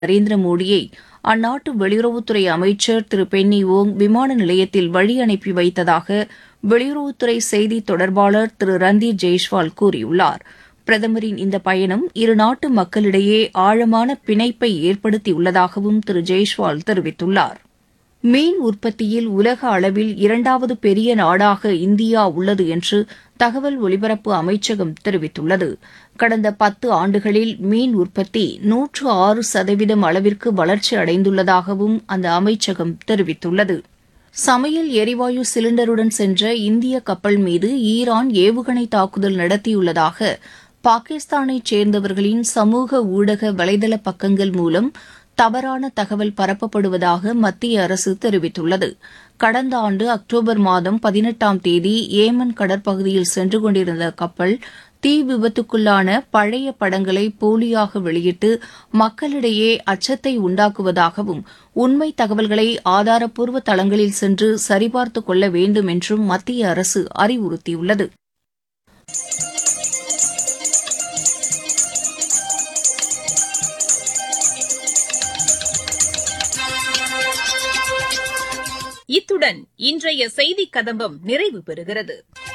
நரேந்திர மோடியை அந்நாட்டு வெளியுறவுத்துறை அமைச்சர் திரு பென்னி ஓங் விமான நிலையத்தில் வழி அனுப்பி வைத்ததாக வெளியுறவுத்துறை செய்தி தொடர்பாளர் திரு ரந்தீர் ஜெய்ஸ்வால் கூறியுள்ளார் பிரதமரின் இந்த பயணம் இருநாட்டு மக்களிடையே ஆழமான பிணைப்பை ஏற்படுத்தியுள்ளதாகவும் திரு ஜெய்ஸ்வால் தெரிவித்துள்ளார் மீன் உற்பத்தியில் உலக அளவில் இரண்டாவது பெரிய நாடாக இந்தியா உள்ளது என்று தகவல் ஒலிபரப்பு அமைச்சகம் தெரிவித்துள்ளது கடந்த பத்து ஆண்டுகளில் மீன் உற்பத்தி நூற்று ஆறு சதவீதம் அளவிற்கு வளர்ச்சி அடைந்துள்ளதாகவும் அந்த அமைச்சகம் தெரிவித்துள்ளது சமையல் எரிவாயு சிலிண்டருடன் சென்ற இந்திய கப்பல் மீது ஈரான் ஏவுகணை தாக்குதல் நடத்தியுள்ளதாக பாகிஸ்தானைச் சேர்ந்தவர்களின் சமூக ஊடக வலைதள பக்கங்கள் மூலம் தவறான தகவல் பரப்பப்படுவதாக மத்திய அரசு தெரிவித்துள்ளது கடந்த ஆண்டு அக்டோபர் மாதம் பதினெட்டாம் தேதி ஏமன் கடற்பகுதியில் சென்று கொண்டிருந்த கப்பல் தீ விபத்துக்குள்ளான பழைய படங்களை போலியாக வெளியிட்டு மக்களிடையே அச்சத்தை உண்டாக்குவதாகவும் உண்மை தகவல்களை ஆதாரப்பூர்வ தளங்களில் சென்று சரிபார்த்துக் கொள்ள வேண்டும் என்றும் மத்திய அரசு அறிவுறுத்தியுள்ளது இத்துடன் இன்றைய செய்திக் கதம்பம் நிறைவு பெறுகிறது